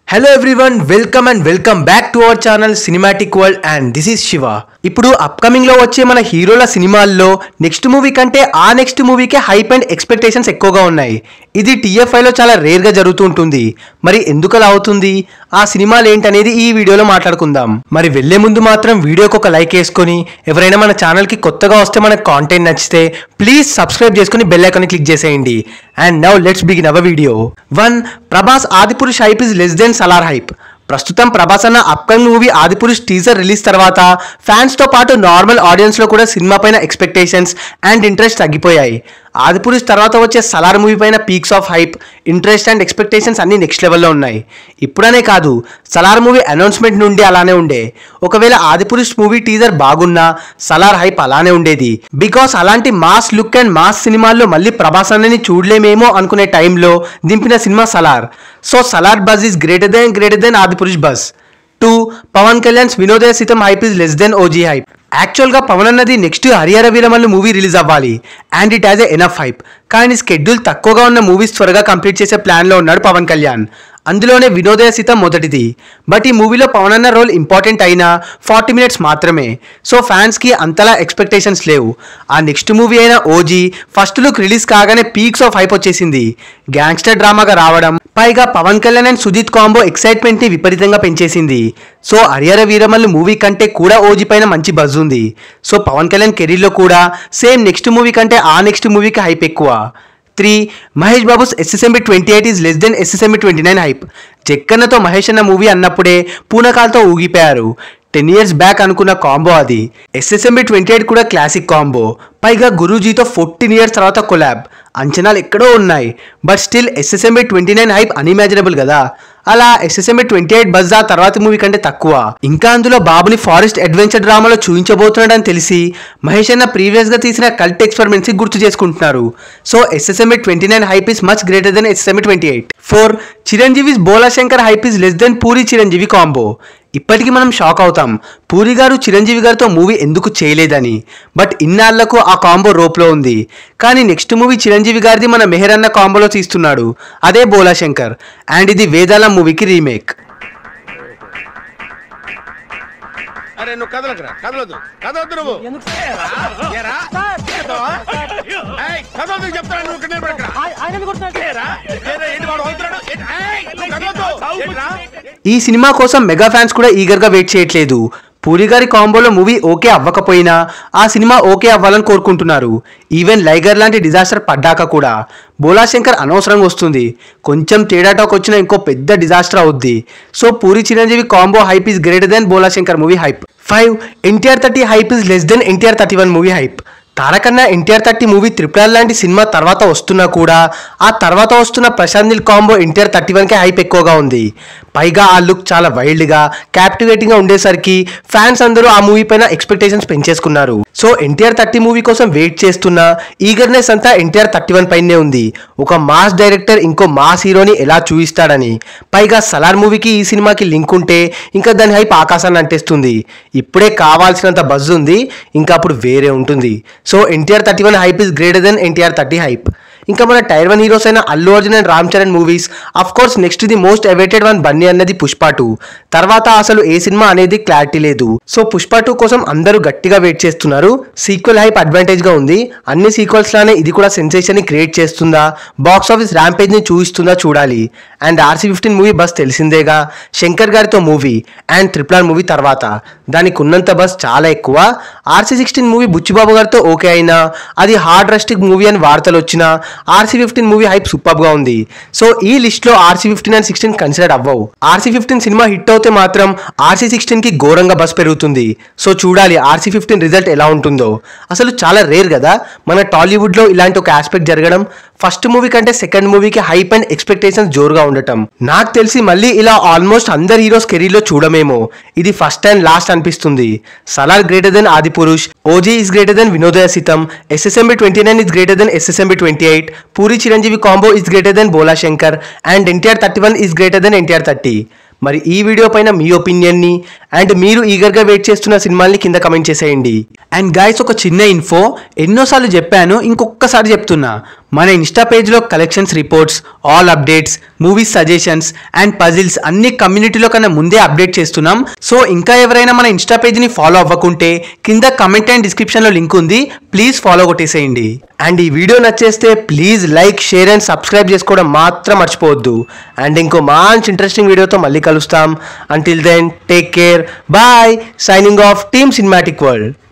Hello everyone welcome and welcome back to our channel cinematic world and this is Shiva ఇప్పుడు upcoming లో వచ్చే మన హీరోల సినిమాల్లో నెక్స్ట్ మూవీ కంటే ఆ నెక్స్ట్ మూవీకే హైప్ అండ్ ఎక్స్పెక్టేషన్స్ ఎక్కువగా ఉన్నాయి ఇది TFI లో చాలా రేర్ గా జరుగుతూ ఉంటుంది మరి ఎందుకు అలా అవుతుంది ఆ సినిమాలు ఏంటనేది ఈ వీడియోలో మాట్లాడుకుందాం మరి వెళ్లే ముందు మాత్రం వీడియోకి ఒక లైక్ వేసుకొని ఎవరైనా మన ఛానల్ కి కొత్తగా వస్తే మనకు కాంటెంట్ నచ్చితే ప్లీజ్ సబ్స్క్రైబ్ చేసుకుని బెల్ ఐకాన్ క్లిక్ చేసేయండి and now let's begin our video one Prabhas Adipurush hype is less than Salaar hype ప్రస్తుతం ప్రభాస్ అన్న upcoming movie Adipurush teaser release తర్వాత ఫ్యాన్స్ తో పాటు నార్మల్ ఆడియన్స్ లో కూడా సినిమా పైన ఎక్స్పెక్టేషన్స్ అండ్ ఇంట్రెస్ట్ తగ్గిపోయాయి ఆదిపురుష్ తర్వాత వచ్చే సలార్ మూవీ పైన peaks of hype interest and expectations అన్ని నెక్స్ట్ లెవెల్లో ఉన్నాయి ఇప్పుడనే కాదు సలార్ మూవీ అనౌన్స్మెంట్ నుండి అలానే ఉండే ఒకవేళ ఆదిపురుష్ మూవీ టీజర్ బాగున్నా సలార్ హైప్ అలానే ఉండేది బికాస్ అలాంటి మాస్ లుక్ అండ్ మాస్ సినిమాల్లో మళ్ళీ ప్రభాస్ అన్నని చూడలేమేమో అనుకునే టైంలో దింపిన సినిమా Salaar so Salaar buzz is greater than greater than Adipurush buzz two Pawan Kalyan's Vinodhaya Sitham hype is less than OG hype యాక్చువల్గా పవన్ అన్నది next Harihara Veeramallu movie release అవ్వాలి and it has a enough hype కానీ స్కెడ్యూల్ తక్కువగా ఉన్న మూవీస్ త్వరగా కంప్లీట్ చేసే ప్లాన్లో ఉన్నాడు పవన్ కళ్యాణ్ అందులోనే వినోదయ సీత మొదటిది బట్ ఈ మూవీలో పవన్ అన్న రోల్ ఇంపార్టెంట్ అయినా ఫార్టీ మినిట్స్ మాత్రమే సో ఫ్యాన్స్కి అంతలా ఎక్స్పెక్టేషన్స్ లేవు ఆ నెక్స్ట్ మూవీ అయిన ఓజీ ఫస్ట్ లుక్ రిలీజ్ కాగానే పీక్స్ ఆఫ్ హైప్ వచ్చేసింది గ్యాంగ్స్టర్ డ్రామాగా రావడం పైగా Pawan Kalyan and Sujeeth combo excitement ని విపరీతంగా పెంచేసింది సో హరిహర వీరమల్లు మూవీ కంటే కూడా ఓజీ పైన మంచి బజ్ ఉంది సో పవన్ కళ్యాణ్ కెరీర్లో కూడా సేమ్ నెక్స్ట్ మూవీ కంటే ఆ నెక్స్ట్ మూవీకి హైప్ ఎక్కువ three Mahesh Babu's SSMB twenty eight is less than SSMB twenty nine hype జక్కన్నతో మహేష్ అన్న మూవీ అన్నప్పుడే పూనకాలతో ఊగిపోయారు టెన్ ఇయర్స్ బ్యాక్ అనుకున్న కాంబో అది ఎస్ఎస్ఎంబి ట్వంటీ ఎయిట్ కూడా క్లాసిక్ కాంబో పైగా గురూజీతో ఫోర్టీన్ ఇయర్స్ తర్వాత కొలాబ్ అంచనాలు ఎక్కడో ఉన్నాయి but still SSMB twenty nine hype unimaginable కదా అలా ఎస్ఎస్ఎంబి ట్వంటీ ఎయిట్ బజ్ ఆ తర్వాత మూవీ కంటే తక్కువ ఇంకా అందులో బాబుని ఫారెస్ట్ అడ్వెంచర్ డ్రామాలో చూపించబోతున్నాడని తెలిసి మహేష్ అన్న ప్రీవియస్ గా తీసిన కల్ట్ ఎక్స్పెరిమెంట్స్ గుర్తు చేసుకుంటున్నారు so SSMB twenty nine hype is much greater than SSMB twenty eight four Chiranjeevi's Bhola Shankar hype is less than Puri Chiranjeevi combo ఇప్పటికీ మనం షాక్ అవుతాం పూరి గారు చిరంజీవి గారితో మూవీ ఎందుకు చేయలేదని బట్ ఇన్నాళ్లకు ఆ కాంబో రోప్లో ఉంది కానీ నెక్స్ట్ మూవీ చిరంజీవి గారిది మన మెహరన్న కాంబోలో తీస్తున్నాడు అదే బోలా శంకర్ అండ్ ఇది వేదాల మూవీకి రీమేక్ అరే నువ్వు కదలకురా కదలొద్దు కదలొద్దు నువ్వు ఏరా? కదలవా? ఏయ్, కదలొద్దు చెప్తాను నువ్వు ఇక్కడ నిలబడకురా. ఏరా? ఏరా, ఏంటి వాడు వదులుతున్నాడు? ఏంటి? ఏయ్, నువ్వు కదలొద్దు. ఏంట్రా? ఈ సినిమా కోసం మెగా ఫ్యాన్స్ కూడా ఈగర్గా వెయిట్ చేయట్లేదు పూరి గారి కాంబోలో మూవీ ఓకే అవ్వకపోయినా ఆ సినిమా ఓకే అవ్వాలని కోరుకుంటున్నారు ఈవెన్ లైగర్ లాంటి డిజాస్టర్ పడ్డాక కూడా బోలా శంకర్ అనవసరంగా వస్తుంది కొంచెం తేడా టాక్ వచ్చిన ఇంకో పెద్ద డిజాస్టర్ అవుద్ది so Puri Chiranjeevi combo hype is greater than Bhola Shankar movie hype five NTR thirty hype is less than NTR thirty one movie hype తారకన్నా ఎన్టీఆర్ థర్టీ మూవీ త్రిపుల్ లాంటి సినిమా తర్వాత వస్తున్నా కూడా ఆ తర్వాత వస్తున్న Prashanth Neel combo NTR thirty వన్కే హైప్ ఎక్కువగా ఉంది పైగా ఆ లుక్ చాలా వైల్డ్గా క్యాప్టివేటింగ్గా ఉండేసరికి ఫ్యాన్స్ అందరూ ఆ మూవీ పైన ఎక్స్పెక్టేషన్స్ పెంచేసుకున్నారు సో ఎన్టీఆర్ థర్టీ మూవీ కోసం వెయిట్ చేస్తున్న ఈగర్నెస్ అంతా ఎన్టీఆర్ థర్టీ వన్ పైనే ఉంది ఒక మాస్ డైరెక్టర్ ఇంకో మాస్ హీరోని ఎలా చూపిస్తాడని పైగా సలార్ మూవీకి ఈ సినిమాకి లింక్ ఉంటే ఇంకా దాని హైప్ ఆకాశాన్ని అంటేస్తుంది ఇప్పుడే కావాల్సినంత బజ్ ఉంది ఇంకా అప్పుడు వేరే ఉంటుంది so NTR thirty one hype is greater than NTR thirty hype ఇంకా మన టైర్ వన్ హీరోస్ అయిన Allu Arjun and Ram Charan movies of course next the most awaited one Bunny అన్నది పుష్ప టూ తర్వాత అసలు ఏ సినిమా అనేది క్లారిటీ లేదు సో పుష్ప టూ కోసం అందరూ గట్టిగా వెయిట్ చేస్తున్నారు సీక్వెల్ హైప్ అడ్వాంటేజ్ గా ఉంది అన్ని సీక్వెల్స్ లానే ఇది కూడా సెన్సేషన్ ని క్రియేట్ చేస్తుందా బాక్స్ ఆఫీస్ ర్యాంపేజ్ ని చూపిస్తుందా చూడాలి and RC fifteen movie buzz తెలిసిందేగా శంకర్ గారితో movie and triple R movie తర్వాత దానికి ఉన్నంత బస్ చాలా ఎక్కువ ఆర్సీ సిక్స్టీన్ మూవీ బుచ్చిబాబు గారితో ఓకే అయినా అది హార్డ్ రస్టిక్ మూవీ అని వార్తలు వచ్చినా RC fifteen movie hype super గా ఉంది సో ఈ లిస్ట్ లో RC fifteen and sixteen consider అవ్వవు ఆర్సీ ఫిఫ్టీన్ సినిమా హిట్ అవుతే మాత్రం ఆర్సీ సిక్స్టీన్ కి ఘోరంగా బస్ పెరుగుతుంది సో చూడాలి ఆర్సీ ఫిఫ్టీన్ రిజల్ట్ ఎలా ఉంటుందో అసలు చాలా రేర్ కదా మన టాలీవుడ్ లో ఇలాంటి ఒక ఆస్పెక్ట్ జరగడం ఫస్ట్ మూవీ కంటే సెకండ్ మూవీకి హైప్ అండ్ ఎక్స్పెక్టేషన్స్ జోరుగా ఉండటం నాకు తెలిసి మళ్ళీ ఇలా ఆల్మోస్ట్ అందరు హీరోస్ కెరీర్ లో చూడమేమో ఇది ఫస్ట్ అండ్ లాస్ట్ అనిపిస్తుంది Salaar greater than Adipurush OG is greater than Vinodhaya Sitham SSMB twenty nine is greater than SSMB twenty eight Puri Chiranjeevi combo is greater than Bhola Shankar and NTR thirty one is greater than NTR thirty మరి ఈ video పైన మీ ఒపీనియన్ని and మీరు ఈగర్గా wait చేస్తున్న సినిమాల్ని కింద comment చేసేయండి and guys ఒక చిన్న ఇన్ఫో ఎన్నోసార్లు చెప్పాను ఇంకొకసారి చెప్తున్నా మన ఇన్స్టా పేజ్లో collections reports all updates movies suggestions and puzzles అన్ని కమ్యూనిటీలో కన్నా ముందే అప్డేట్ చేస్తున్నాం సో ఇంకా ఎవరైనా మన ఇన్స్టా పేజ్ని ఫాలో అవ్వకుంటే కింద కమెంట్ అండ్ డిస్క్రిప్షన్లో లింక్ ఉంది ప్లీజ్ ఫాలో కొట్టేసేయండి అండ్ ఈ వీడియో నచ్చేస్తే please like share and subscribe చేసుకోవడం మాత్రం మర్చిపోవద్దు అండ్ ఇంకో మంచి ఇంట్రెస్టింగ్ వీడియోతో మళ్ళీ కలుస్తాం until then take care bye signing off team cinematic world